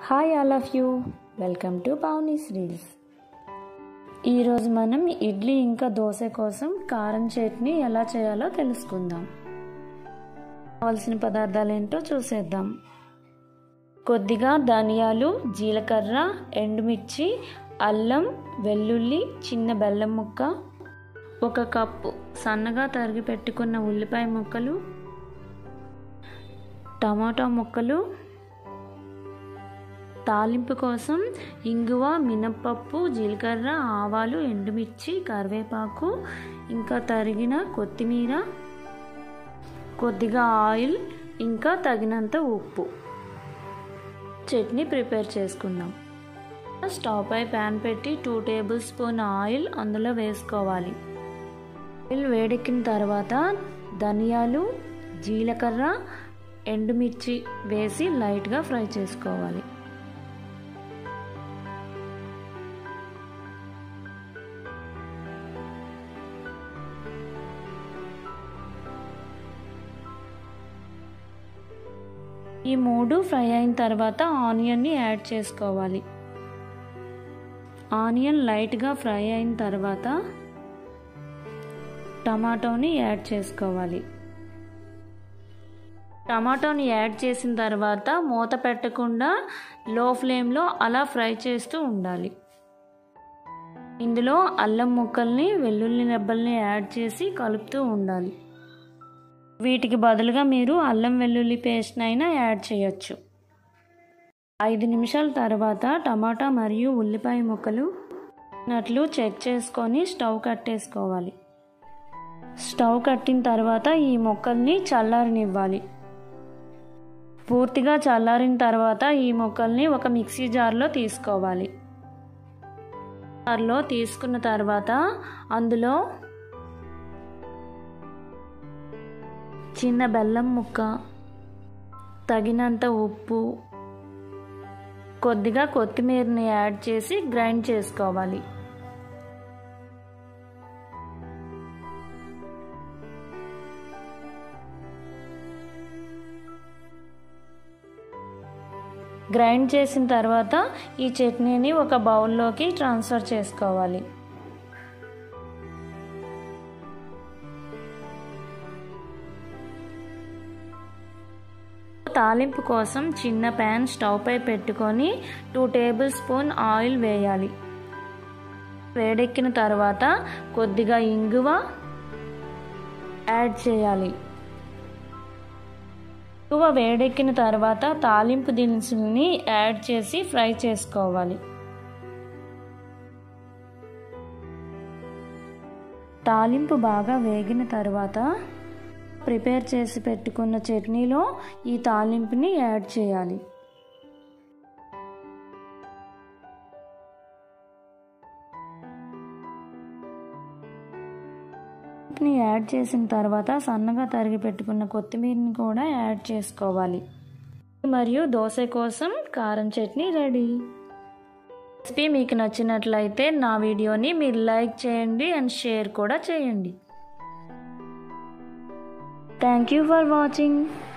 hi all of you welcome to Pauni's reels ఈరోజు మనం ఇడ్లీ ఇంకా దోశ కోసం కారం చట్నీ ఎలా చేయాలో తెలుసుకుందాం కావాల్సిన పదార్థాలు ఏంటో చూసేద్దాం కొద్దిగా ధనియాలు జీలకర్ర ఎండుమిర్చి అల్లం వెల్లుల్లి చిన్న బెల్లం ముక్క ఒక కప్పు సన్నగా తరిగి పెట్టుకున్న ఉల్లిపాయ ముక్కలు టమాటా ముక్కలు తాలింపు కోసం ఇంగువ మినప్పప్పు జీలకర్ర ఆవాలు ఎండుమిర్చి కరివేపాకు ఇంకా తరిగిన కొత్తిమీర కొద్దిగా ఆయిల్ ఇంకా తగినంత ఉప్పు చట్నీ ప్రిపేర్ చేసుకుందాం స్టవ్ పై ప్యాన్ పెట్టి టూ టేబుల్ స్పూన్ ఆయిల్ అందులో వేసుకోవాలి ఆయిల్ వేడెక్కిన తర్వాత ధనియాలు జీలకర్ర ఎండుమిర్చి వేసి లైట్గా ఫ్రై చేసుకోవాలి ఈ మూడు ఫ్రై అయిన తర్వాత ఆనియన్ని యాడ్ చేసుకోవాలి ఆనియన్ లైట్గా ఫ్రై అయిన తర్వాత టమాటోని యాడ్ చేసుకోవాలి టమాటోని యాడ్ చేసిన తర్వాత మూత పెట్టకుండా లో ఫ్లేమ్లో అలా ఫ్రై చేస్తూ ఉండాలి ఇందులో అల్లం ముక్కల్ని వెల్లుల్లి రెబ్బల్ని యాడ్ చేసి కలుపుతూ ఉండాలి వీటికి బదులుగా మీరు అల్లం వెల్లుల్లి పేస్ట్ అయినా యాడ్ చేయొచ్చు ఐదు నిమిషాల తర్వాత టమాటా మరియు ఉల్లిపాయ ముక్కలు నట్లు చెక్ చేసుకొని స్టవ్ కట్టేసుకోవాలి స్టవ్ కట్టిన తర్వాత ఈ ముక్కల్ని చల్లారనివ్వాలి పూర్తిగా చల్లారిన తర్వాత ఈ ముక్కల్ని ఒక మిక్సీ జార్లో తీసుకోవాలి జార్లో తీసుకున్న తర్వాత అందులో చిన్న బెల్లం ముక్క తగినంత ఉప్పు కొద్దిగా కొత్తిమీరని యాడ్ చేసి గ్రైండ్ చేసుకోవాలి గ్రైండ్ చేసిన తర్వాత ఈ చట్నీని ఒక బౌల్లోకి ట్రాన్స్ఫర్ చేసుకోవాలి తాలింపు కోసం చిన్న ప్యాన్ స్టవ్ పై పెట్టుకొని టూ టేబుల్ స్పూన్ ఆయిల్ వేయాలి వేడెక్కిన తర్వాత కొద్దిగా ఇంగువ యాడ్ చేయాలి ఇంగువ వేడెక్కిన తర్వాత తాలింపు దినుసుల్ని యాడ్ చేసి ఫ్రై చేసుకోవాలి తాలింపు బాగా వేగిన తర్వాత ప్రిపేర్ చేసి పెట్టుకున్న చట్నీలో ఈ తాలింపుని యాడ్ చేయాలి యాడ్ చేసిన తర్వాత సన్నగా తరిగి పెట్టుకున్న కొత్తిమీరని కూడా యాడ్ చేసుకోవాలి మరియు దోశ కోసం కారం చట్నీ రెడీ రెసిపీ మీకు నచ్చినట్లయితే నా వీడియోని మీరు లైక్ చేయండి అండ్ షేర్ కూడా చేయండి థ్యాంక్ యూ ఫర్ వాచింగ్